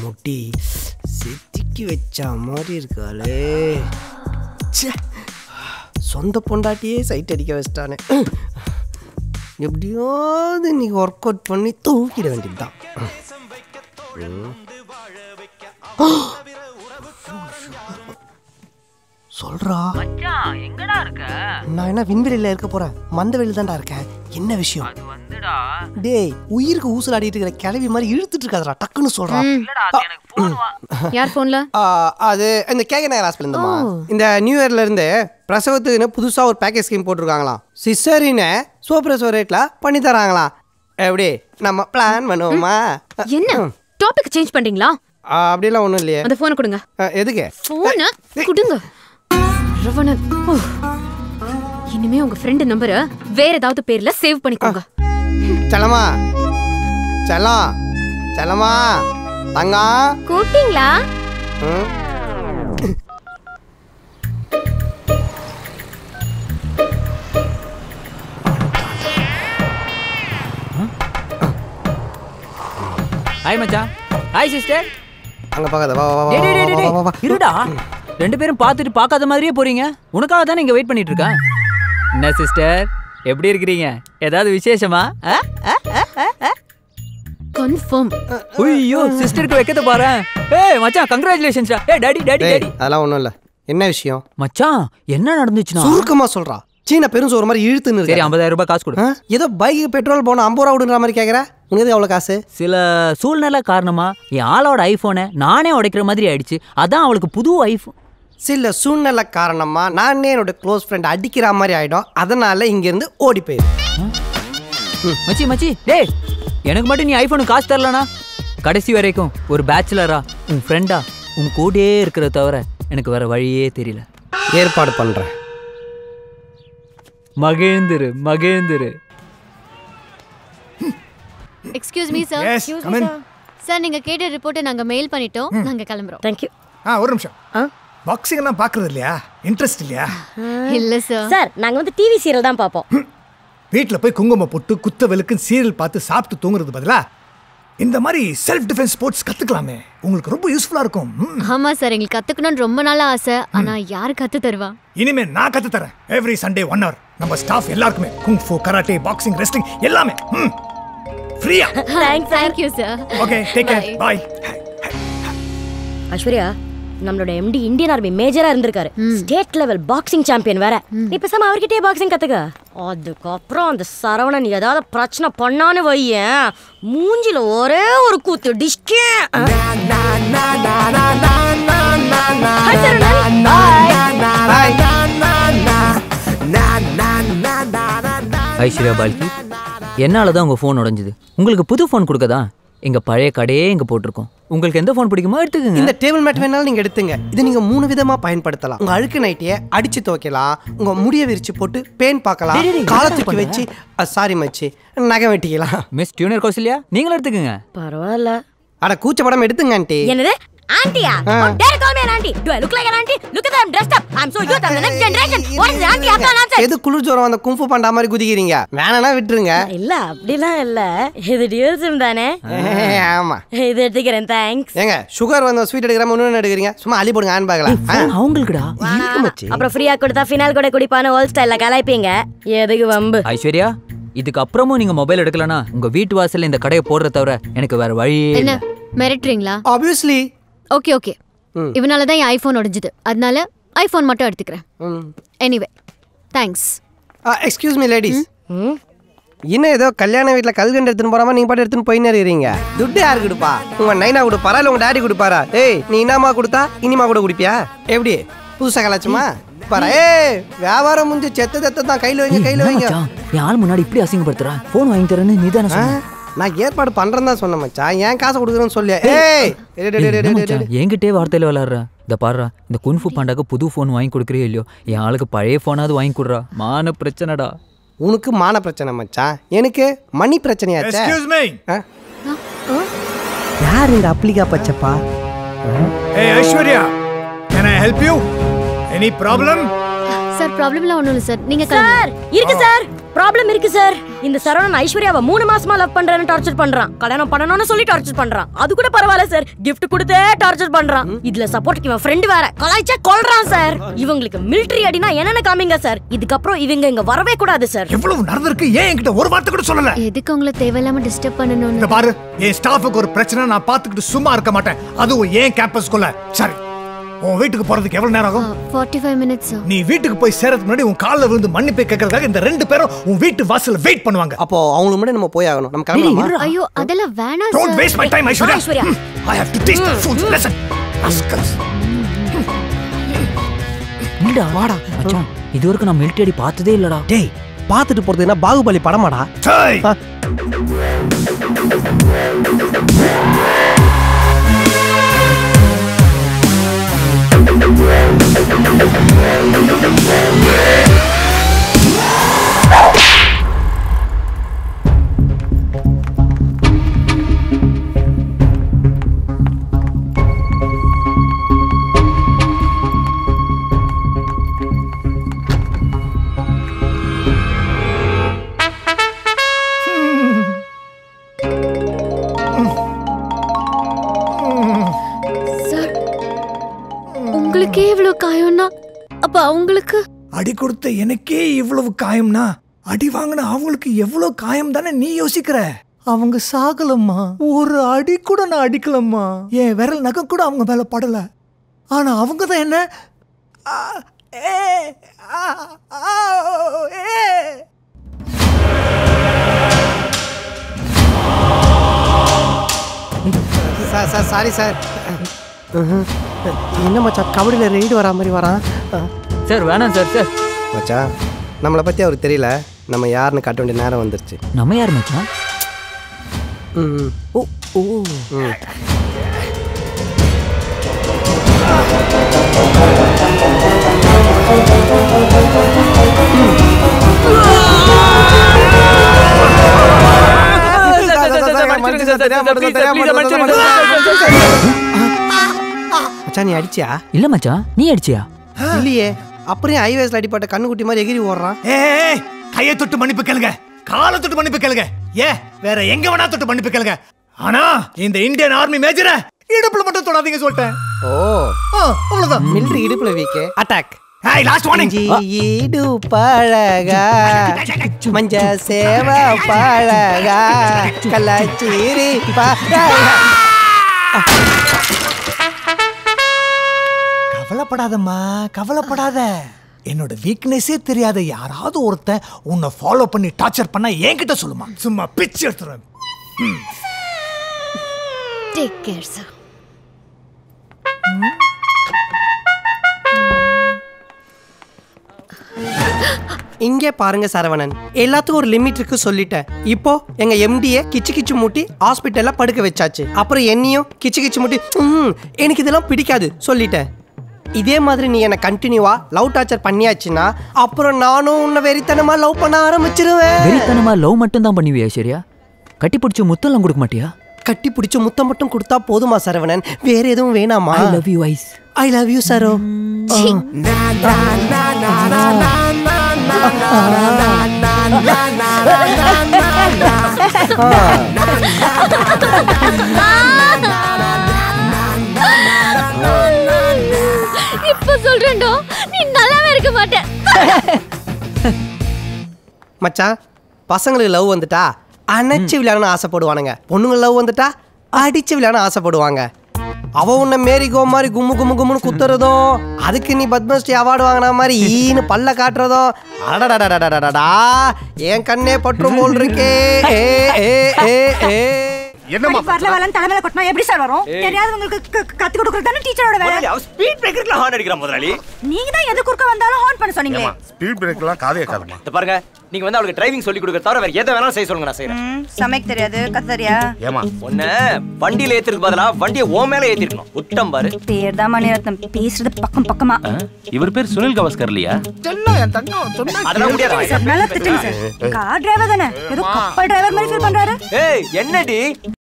முட்டி செதுக்கி வச்ச மாதிரி இருக்காளே ச்சே சொந்த பொண்டாட்டியே சைட் அடிக்க வச்சிட்டானே எப்படியாவது இன்னைக்கு ஒர்க் அவுட் பண்ணி தூக்கிட வேண்டியதுதான் ம். சொல்றா மச்சான் எங்கடா இருக்க நான் என்ன விண்வெளியில இருக்க போறேன் மந்தவெளியில் தான்டா இருக்கேன் என்ன விஷயம் அது வந்துடா டேய் உயிருக்கு ஊசலாடிட்டு இருக்கிற கிளவி மாதிரி இழுத்துட்டு இருக்காதடா டக்குன்னு சொல்றான் இல்லடா அது எனக்கு போன் வா யார் ஃபோன்ல ஆ, அது இந்த கேக நகர் ஹாஸ்பிட்டல் இருந்தமா இந்த நியூ இயர்ல இருந்து பிரசவத்துக்குன்னு புதுசா ஒரு பேக்கேஜ் ஸ்கீம் போட்டிருக்காங்களாம் சிசரின்னு சூப்பர் ரேட்ல பண்ணி தராங்களாம் எப்படி நம்ம பிளான் பண்ணுவோமா என்ன டாபிக் சேஞ்ச் பண்றீங்களா ஆ, அப்படிலாம் ஒன்றும் இல்லையே அந்த போனை கொடுங்க ஆ, எதுக்கு போனை கொடுங்க ரவணன் ஓ. இனிமே உங்க ஃப்ரெண்ட் நம்பரை வேற ஏதாவது பேர்ல சேவ் பண்ணிக்கோங்க செல்லமா செல்லம் செல்லமா தங்கம் கூப்பிட்டீங்களா ம். ஹாய் மச்சான் ஹாய் சிஸ்டர் அங்க பார்க்காத வா வா வா, டேய் டேய் வா டேய் வா, வா, வா. டேய் இருடா ரெண்டு பேரும் பார்த்துட்டு பார்க்காத மாதிரியே போறீங்க உனக்காக தான் இங்க வெயிட் பண்ணிட்டு இருக்கேன் என்ன சிஸ்டர் எப்படி இருக்கிறீங்க ஏதாவது விசேஷமா ஆ? ஆ? ஆ? ஆ? ஆ? கன்ஃபார்ம் ஐயோ சிஸ்டருக்கு வைக்கத பாரு ஏய் மச்சான் கங்க்ராச்சுலேஷன்ஸ்டா ஏய் டாடி டாடி டேய், டாடி அதெல்லாம் ஒன்றும் இல்லை என்ன விஷயம் மச்சான் என்ன நடந்துச்சுன்னா சுருக்கமா சொல்றா சீன பெரும் ஒரு மாதிரி இழுத்துன்னு சரி இருக்க. ஐம்பதாயிரம் ரூபாய் காசு கொடு ஆ? ஏதோ பைக்கு பெட்ரோல் போன ஐம்பது ரூபா விடுன்ற மாதிரி கேட்குற உனக்கு எதுக்கு அவ்வளோ காசு சில சூழ்நிலை காரணமா என் ஆளோட ஐபோனை நானே உடைக்கிற மாதிரி ஆயிடுச்சு அதான் அவளுக்கு புது ஐபோன் சில சூழ்நிலை காரணமா நானே என்னோட க்ளோஸ் ஃப்ரெண்ட் அடிக்கிற மாதிரி ஆயிடும் அதனால இங்கேருந்து ஓடி போயிரு மச்சி மச்சி டேய் எனக்கு மட்டும் நீ ஐபோனுக்கு காசு தரலனா கடைசி வரைக்கும் ஒரு பேச்சுலரா உன் ஃப்ரெண்டா உன் கூடயே இருக்கிறத தவிர எனக்கு வேற வழியே தெரியல ஏற்பாடு பண்ணுறேன் மகிழ்ந்துரு மகிழ்ந்துரு excuse me sir Yes, come in. Sir நீங்க கேட்ட ரிப்போர்ட்டை நாங்க மெயில் பண்ணிட்டோம் நாங்க கிளம்புறோம் தேங்க்யூ ஆ ஒரு நிமிஷம் பாக்ஸிங் எல்லாம் பாக்குறது இல்லையா இன்ட்ரெஸ்ட் இல்லையா இல்ல சார் சார் நாங்க வந்து டிவி சீரியல் தான் பார்ப்போம் வீட்ல போய் குங்குமம் போட்டு குத்த வெளுக்குன்னு சீரியல் பார்த்து சாப்பிட்டு தூங்குறது பதிலா இந்த மாதிரி செல்ஃப் டிஃபென்ஸ் ஸ்போர்ட்ஸ் கத்துக்கலாமே உங்களுக்கு ரொம்ப யூஸ்ஃபுல்லா இருக்கும் ம். ஆமா சார் எங்களுக்கு கத்துக்கணும்னு ரொம்ப நாளா ஆசை ஆனா யாரு கத்து தருவா இனிமே நான் கத்து தரேன் எவ்ரி சண்டே ஒன் ஹவர் நம்ம ஸ்டாஃப் எல்லாருக்குமே kung fu karate boxing wrestling எல்லாமே ம் ஃப்ரீயா thanks thank you sir okay take care Bye. Bye Aishwarya நம்மளோட எம்டி இந்தியன் ஆர்மி மேஜரா இருந்திருக்காரு ஸ்டேட் லெவல் பாக்ஸிங் சாம்பியன் வேற நீ பேசாம அவர்கிட்டயே பாக்ஸிங் கத்துக்க அதுக்கப்புறம் அந்த சரவணன் ஏதாவது பிரச்சனை பண்ணான்னு வையேன் மூஞ்சில ஒரே ஒரு கூத்து டிஷ்கே ஐஸ்வர்யா பால்கி என்னால தான் உங்க ஃபோன் உடைஞ்சது உங்களுக்கு புது ஃபோன் கொடுக்கதா எங்க பழைய கடையே இங்க போட்டிருக்கோம் உங்களுக்கு எந்த ஃபோன் பிடிக்குமோ எடுத்துக்கங்க இந்த டேபிள் மேட் வேணாலும் நீங்க எடுத்துங்க இது நீங்க மூணு விதமா பயன்படுத்தலாம் உங்க அழுக்கு நைட்டியை அடிச்சு துவைக்கலாம் உங்க முடிய விரிச்சு போட்டு பேன் பார்க்கலாம் டேய், டேய், காலத்துக்கு வச்சு சாரி மச்சி நகை வெட்டிக்கலாம் மிஸ் டியூனர் கௌசல்யா நீங்களும் எடுத்துக்கங்க பரவாயில்ல அட கூச்சப்படம் எடுத்துங்க ஆண்டி என்னது ஆண்டியா How dare you call me an auntie? Do I look like an auntie? Look at them dressed up. I'm so youth. I'm the next generation. What is the auntie? Akka nonsense. எது குளிர் ஜோரம் அந்த கும்பு பண்டா மாதிரி குதிக்கிறீங்க வேணானா விட்டுருங்க இல்ல அப்படிலாம் இல்ல இது dual sim தானே ஆமா இது எடுத்துக்கிறேன் தேங்க்ஸ் ஏங்க சுகர் வந்து ஸ்வீட் எடுக்கிறா ஒன்று எடுக்கிறீங்க சும்மா அள்ளி போடுங்க ஆன் பார்க்கலாம் phone அவங்களுக்குடா இருக்கு மச்சி அப்புறம் ஃப்ரீயா கொடுத்தா ஃபினால் கூட குடிப்பான ஓல்ட் ஸ்டைல்ல கலாய்ப்பீங்க எதுக்கு வம்பு ஐஸ்வர்யா இதுக்கு அப்புறமும் நீங்க மொபைல் எடுக்கலனா உங்க வீட்டு வாசல்ல இந்த கடையை போடுறத தவிர எனக்கு வேற வழியே என்ன இல்ல மிரட்டுறீங்களா ஆப்வியஸ்லி ஓகே ஓகே இவனால தான் என் ஐபோன் உடைஞ்சது அதனால ஐபோன் மட்டும் எடுத்துக்கிறேன் anyway thanks excuse me ladies இன்னும் ஏதோ கல்யாண வீட்டில் கல்கண்டு எடுத்துன்னு போறாம நீங்க பாட்டு எடுத்துன்னு போயின்னு இருக்கீங்க துட்டு யாரு கொடுப்பா உங்க நைனா கொடுப்பாரா இல்லை உங்க டாடி கொடுப்பாரா ஏய் நீ என்னம்மா கொடுத்தா இனிமா கூட குடிப்பியா எப்படி புதுசா கலாச்சுமா பாரா ஏய் வியாபாரம் முடிஞ்சு செத்த செத்த தான் கையில் வைங்க கையில் என்ன வைங்க மச்சான், என் ஆள் முன்னாடி இப்படி அசிங்கப்படுத்துறா போன் வாங்கி தரேன்னு நீ தானே ஆ, நான் ஏற்பாடு பண்றேன்னு தான் சொன்னேன் மச்சான் ஏன் காசு கொடுக்குறேன்னு சொல்லியா ஏய் டேய், டேய், டேய், டேய், டேய். என்கிட்டே வார்த்தையில விளாடுற இந்த பாருடா இந்த குன்ஃபு பாண்டாக்கு புது ஃபோன் வாங்கி கொடுக்குறியோ இல்லையோ என் ஆளுக்கு பழைய ஃபோனாவது வாங்கி கொடுறா மான பிரச்சனைடா உனக்கு மான பிரச்சனை மச்சான் எனக்கு மணி பிரச்சனையாச்சே எக்ஸ்கியூஸ் மீ ஆ? யார் இந்த அப்ளிகா பச்சப்பா ஏ Aishwarya can I help you any problem sir ப்ராப்ளம்லாம் ஒன்றும் இல்லை சார் நீங்கள் சார் இருக்கு சார் ப்ராப்ளம் இருக்கு சார் இந்த சரவணன் ஐஸ்வர்யாவை மூணு மாசமா லவ் பண்றேன்னு டார்ச்சர் பண்றான் கல்யாணம் பண்ணணும்னு சொல்லி டார்ச்சர் பண்றான் அது கூட பரவாயில்ல சார் gift கொடுத்தே டார்ச்சர் பண்றான் இதுல சப்போர்ட் இவன் ஃப்ரெண்ட் வேற கலாய்ச்சா கொல்றான் சார் இவங்களுக்கு மிலிட்டரி அடினா என்னன்னு காமிங்க சார் இதுக்கப்புறம் இவங்க இங்க வரவே கூடாது சார் எவ்வளவு நடந்திருக்கு ஏன் என்கிட்ட ஒரு வார்த்தை கூட சொல்லல எதுக்கு உங்களை தேவையில்லாம டிஸ்டர்ப் பண்ணணும்னு இந்த பாரு என் ஸ்டாஃபுக்கு ஒரு பிரச்சனை நான் பாத்துக்கிட்டு சும்மா இருக்க மாட்டேன் அதுவும் ஏன் கேம்பஸ்க்குள்ள சரி உன் வீட்டுக்கு போறதுக்கு எவ்வளவு நேரம் ஆகும் ஃபார்ட்டி ஃபைவ் மினிட்ஸ் நீ வீட்டுக்கு போய் சேரதுக்கு முன்னாடி உன் கால்ல விழுந்து மன்னிப்பு கேட்கறதுக்காக இந்த ரெண்டு பேரும் உன் வீட்டு வாசல்ல வெயிட் பண்ணுவாங்க அப்போ அவங்களுக்கு முன்னாடி நம்ம போய் ஆகணும் நம்ம கிளம்பலாமா ஐயோ அதெல்லாம் வேணாம் don't sir waste my time Aishwarya Aishwarya. I have to teach the fools lesson rascals இல்லடா வாடா மச்சான் இது வரைக்கும் நான் மிலிட்டரி பார்த்ததே இல்லடா டேய் பார்த்துட்டு போறது என்ன பாகுபலி படமாடா டேய் ஆ. சார் உங்களுக்கே இவ்வளவு காயம்னா அப்ப அவங்களுக்கு அடி கொடுத்த எனக்கே இவ்வளவு காயம்னா அடி வாங்கின அவங்களுக்கு எவ்வளவு காயம் தானே நீ யோசிக்கிற அவங்க சாகலம்மா ஒரு அடி கூட நான் அடிக்கலம்மா என் விரல் நகம் கூட அவங்க மேல படல ஆனா அவங்க தான் என்ன ஆ, ஏ, ஆ, ஆ, ஏ. சார் சார் சாரி சார் என்ன மச்சான் கபடியில் ரெய்டு வரா மாதிரி வரான் சார் வேணாம் சார் சார் மச்சான் நம்மளை பற்றி அவருக்கு தெரியல நம்ம யாருன்னு காட்ட வேண்டிய நேரம் வந்துருச்சு நம்ம யார் மச்சான் ம் ம். ஓ ஓ ம் மச்சான் நீ அடிச்சியா இல்ல மச்சான் நீ அடிச்சியா இல்லையே அப்புறம் ஐவேஸ்ல அடிப்பட்ட கண்ணுக்குட்டி மாதிரி எகிரி ஓடுறான் ஏய் கையை தொட்டு மன்னிப்பு கேளுங்க காலை தொட்டு மன்னிப்பு கேளுங்க ஏ வேற எங்க வேணா தொட்டு மன்னிப்பு கேளுங்க ஆனா இந்த இந்தியன் ஆர்மி மேஜரை இடுப்புல மட்டும் தொடாதீங்க சொல்லிட்டேன் ஓ ஆ, அவ்வளவுதான் மிலிட்டரி இடுப்புல weak attack hey last warning ஈடு பழகா மஞ்ச சேவ பழகா கலாச்சீரி பழகா கவலைப்படாதம்மா கவலைப்படாத என்னோட வீக்னஸே தெரியாத யாராவது ஒருத்தன் உன்னை ஃபாலோ பண்ணி டார்ச்சர் பண்ணா என்கிட்ட சொல்லுமா சும்மா பிச்சு எடுத்துருவேன் டேக் கேர் சார் இங்கே பாருங்க சரவணன் எல்லாத்துக்கும் ஒரு லிமிட் இருக்கு சொல்லிட்டேன் இப்போ எங்க எம்டியை கிச்சு கிச்சு மூட்டி ஹாஸ்பிட்டல்ல படுக்க வச்சாச்சு அப்புறம் என்னையும் கிச்சு கிச்சு மூட்டி "ம்ம், எனக்கு இதெல்லாம் பிடிக்காது சொல்லிட்டேன் இதே மாதிரி நீ என்னை கண்டினியூவா லவ் டார்ச்சர் பண்ணியாச்சுன்னா அப்புறம் நானும் உன்னை வெறித்தனமா லவ் பண்ண ஆரம்பிச்சிருவேன் வெறித்தனமா லவ் மட்டும் தான் பண்ணுவியா ஐஸ்வர்யா கட்டி பிடிச்சி முத்தெல்லாம் கொடுக்க மாட்டியா கட்டி பிடிச்ச முத்தம் மட்டும் கொடுத்தா போதுமா சரவணன் வேற எதுவும் வேணாமா I love you Ais I love you Saro இப்ப சொல்றேன்டா நீ நல்லாவே இருக்க மாட்ட மச்சான் பசங்களுக்கு லவ் வந்துட்டா அணைச்சு விளையாடணும்னு ஆசைப்படுவானுங்க பொண்ணுங்க லவ் வந்துட்டா அடிச்சு விளையாட ஆசைப்படுவாங்க அவ உன்னை மேரி கோ மாதிரி கும்மு கும்மு கும்முன்னு குத்துறதும் அதுக்கு நீ பத்மஸ்ரீ அவார்டு வாங்கின மாதிரி ஈன்னு பல்ல காட்டுறதும் அடடடடடடடடா என் கண்ணே பற்றும் போல் இருக்கே ஏ ஏ ஏ ஏ என்னம்மா வரல வரலன்னு தலைமையில கொட்டினா எப்படி சார் வரும் தெரியாதவங்களுக்கு க- க- கத்து கொடுக்கறது தானே டீச்சரோட வேலை ஸ்பீட் பிரேக்கர்ல ஹார்ன் அடிக்கிறான் முதலாளி நீங்க தான் எது குறுக்க வந்தாலும் ஹார்ன் பண்ண சொன்னீங்களே ஸ்பீட் பிரேக்கர்லாம் காதே காதமா இந்த பாருங்க நீங்க வந்து அவளுக்கு டிரைவிங் சொல்லி கொடுக்க தவிர வேற எதை வேணாலும் செய்ய சொல்லுங்க நான் செய்யறேன் ம், சமைக்க தெரியாது கத்து தெரியா ஏமா ஒண்ணு வண்டியில ஏத்திருக்கு பதிலா வண்டியை ஓ மேல ஏத்திருக்கணும் உட்டம் பாரு பேர் தான் மணிரத்னம் பேசுறது பக்கம் பக்கமா இவர் பேர் சுனில் கவாஸ்கர் இல்லையா என் தங்கம் சொன்னா அதெல்லாம் முடியாது சார் நல்லா திட்டுங்க சார் கார் டிரைவர் தானே ஏதோ கப்பல் டிரைவர் மாதிரி ஃபீல் பண்றாரு ஏய் என்னடி